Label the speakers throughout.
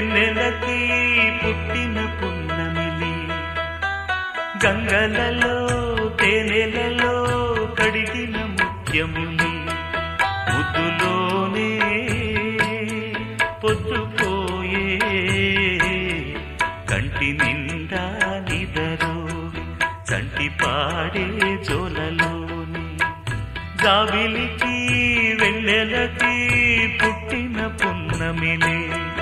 Speaker 1: వెన్నెలకి పుట్టిన పున్నమిలి గంగలలో తేనెలలో కడిగిన ముత్యముని ముద్దులోనే పొద్దుపోయే కంటి నిండా నిదరు కంటి పాడే జోలలోని జాబిలికి వెన్నెలకి పుట్టిన పున్నమిలే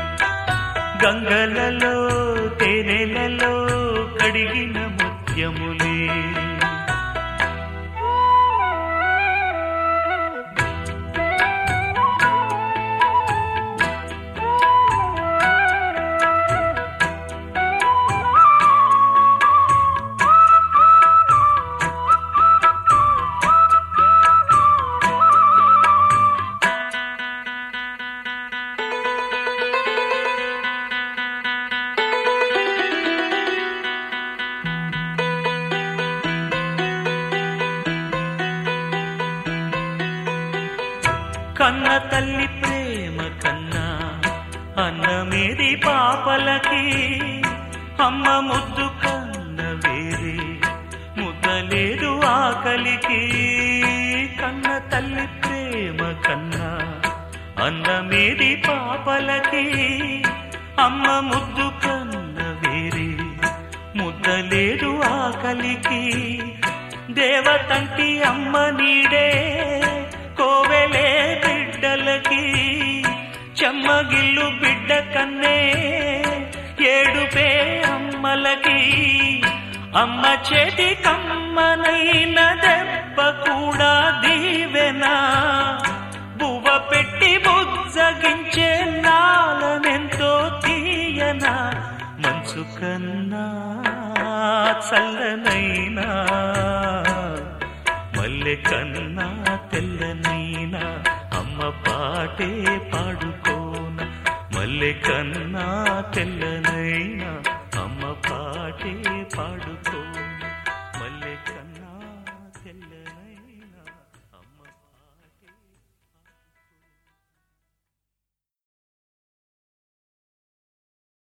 Speaker 1: గంగలలో తేనెలలో కడిగిన ముత్యములే కన్న తల్లి ప్రేమ కన్నా అన్నమేది పాపలకి అమ్మ ముద్దు కన్న వేరే ముద్దలేదు ఆకలికి కన్న తల్లి ప్రేమ కన్నా అన్నమేది పాపలకి అమ్మ ముద్దు కన్న వేరే ముద్దలేదు ఆకలికి దేవతంటి అమ్మ నీడే కోవెలే బిడ్డలకి చెమ్మగిల్లు బిడ్డ కన్నే ఏడుపే అమ్మలకి అమ్మ చేతి కమ్మనైన దెబ్బ కూడా దీవెనా బువ్వ పెట్టి బుజ్జగించే నాలనెంతో తీయనా మనసు కన్నా చల్లనైనా మల్లె కన్నా తెల్లనైనా అమ్మ పాటే పాడుకోన మల్లె కన్నా తెల్ల